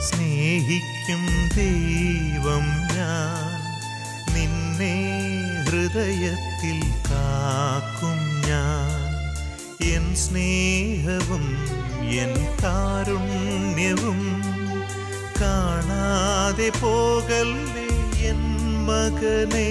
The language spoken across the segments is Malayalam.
സ്നേഹിക്കും ദൈവം ഞാൻ നിന്നെ ഹൃദയത്തിൽ കാക്കും ഞാൻ എൻ സ്നേഹവും എൻ കാരുണ്യവും കാണാതെ പോകല്ലേ എൻ മകനെ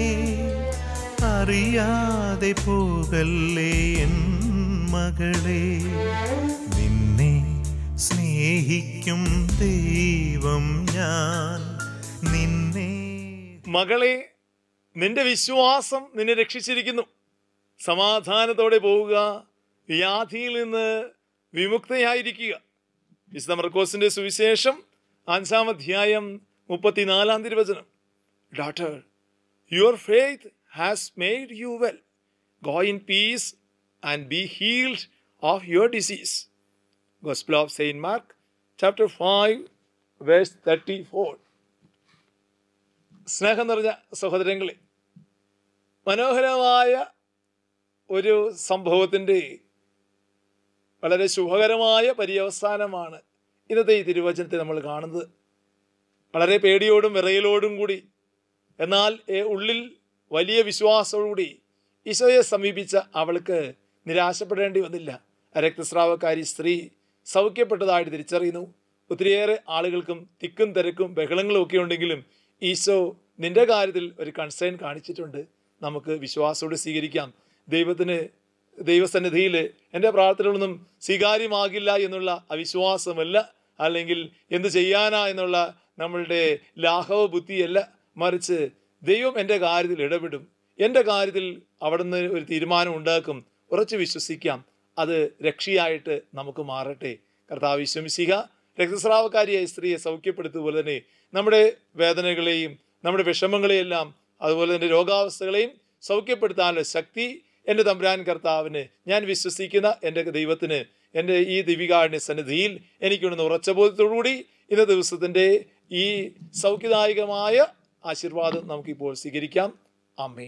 അറിയാതെ പോകല്ലേ എൻ മകളെ നിന്നെ സ്നേഹിക്കും ദൈവം ഞാൻ നിന്നെ മകളെ നിന്റെ വിശ്വാസം നിന്നെ രക്ഷിച്ചിരിക്കുന്നു സമാധാനത്തോടെ പോവുക വ്യാധിയിൽ നിന്ന് വിമുക്തയായിരിക്കുക വിശുദ്ധ മർക്കോസിന്റെ സുവിശേഷം അഞ്ചാം അധ്യായം മുപ്പത്തിനാലാം തിരുവചനം daughter your faith has made you well go in peace and be healed of your disease gospel of saint Mark chapter five verse thirty four സ്നേഹം നിറഞ്ഞ സഹോദരങ്ങളെ മനോഹരമായ ഒരു സംഭവത്തിൻ്റെ വളരെ ശുഭകരമായ പര്യവസാനമാണ് ഇന്നത്തെ ഈ തിരുവചനത്തെ നമ്മൾ കാണുന്നത് വളരെ പേടിയോടും വിറയലോടും കൂടി എന്നാൽ ഏ- ഉള്ളിൽ വലിയ വിശ്വാസത്തോടുകൂടി ഈശോയെ സമീപിച്ച അവൾക്ക് നിരാശപ്പെടേണ്ടി വന്നില്ല രക്തസ്രാവക്കാരി സ്ത്രീ സൗഖ്യപ്പെട്ടതായിട്ട് തിരിച്ചറിയുന്നു ഒത്തിരിയേറെ ആളുകൾക്കും തിക്കും തിരക്കും ബഹളങ്ങളും ഒക്കെ ഉണ്ടെങ്കിലും ഈശോ നിന്റെ കാര്യത്തിൽ ഒരു കൺസേൺ കാണിച്ചിട്ടുണ്ട് നമുക്ക് വിശ്വാസത്തോടെ സ്വീകരിക്കാം ദൈവത്തിന് ദൈവസന്നിധിയിൽ എൻ്റെ പ്രാർത്ഥനകളൊന്നും സ്വീകാര്യമാകില്ല എന്നുള്ള അവിശ്വാസമല്ല അല്ലെങ്കിൽ എന്ത് ചെയ്യാനാ എന്നുള്ള നമ്മളുടെ ലാഘവ ബുദ്ധിയല്ല മറിച്ച് ദൈവം എൻ്റെ കാര്യത്തിൽ ഇടപെടും എൻ്റെ കാര്യത്തിൽ അവിടുന്ന് ഒരു തീരുമാനം ഉണ്ടാക്കും ഉറച്ചു വിശ്വസിക്കാം അത് രക്ഷയായിട്ട് നമുക്ക് മാറട്ടെ കർത്താവ് വിശ്വസിക്കുക രക്തസ്രാവക്കാരിയായ സ്ത്രീയെ സൗഖ്യപ്പെടുത്തുപോലെ തന്നെ നമ്മുടെ വേദനകളെയും നമ്മുടെ വിഷമങ്ങളെയെല്ലാം അതുപോലെ തന്നെ രോഗാവസ്ഥകളെയും സൗഖ്യപ്പെടുത്താനുള്ള ശക്തി എൻ്റെ തമ്പുരാൻ കർത്താവിന് ഞാൻ വിശ്വസിക്കുന്ന എൻ്റെ ദൈവത്തിന് എൻ്റെ ഈ ദിവികാരുണ്യ സന്നിധിയിൽ എനിക്കുണ്ടെന്ന് ഉറച്ച ബോധത്തോടുകൂടി ഇന്ന ദിവസത്തിൻ്റെ ഈ സൗഖ്യദായകമായ ആശീർവാദം നമുക്കിപ്പോൾ സ്വീകരിക്കാം അമ്മേ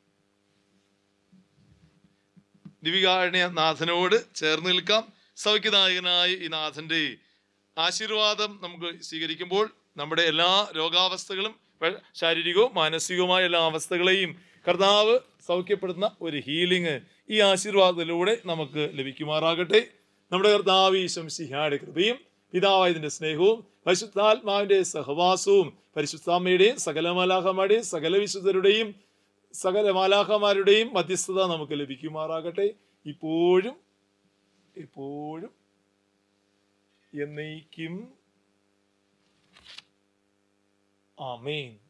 ദിവികാരുണ്യ നാഥനോട് ചേർന്ന് നിൽക്കാം സൗഖ്യദായകനായ ഈ നാഥൻ്റെ ആശീർവാദം നമുക്ക് സ്വീകരിക്കുമ്പോൾ നമ്മുടെ എല്ലാ രോഗാവസ്ഥകളും വ- ശാരീരികവും മാനസികവുമായ എല്ലാ അവസ്ഥകളെയും കർത്താവ് സൗഖ്യപ്പെടുത്തുന്ന ഒരു ഹീലിംഗ് ഈ ആശീർവാദത്തിലൂടെ നമുക്ക് ലഭിക്കുമാറാകട്ടെ നമ്മുടെ കർത്താവ് ഈശംസിഹായുടെ കൃപയും പിതാവായതിന്റെ സ്നേഹവും പരിശുദ്ധാത്മാവിന്റെ സഹവാസവും പരിശുദ്ധാമ്മയുടെയും സകല മലാഹമാരുടെയും സകല വിശുദ്ധരുടെയും സകല മാലാഹമാരുടെയും മധ്യസ്ഥത നമുക്ക് ലഭിക്കുമാറാകട്ടെ ഇപ്പോഴും എപ്പോഴും എന്നേക്കും ആമേൻ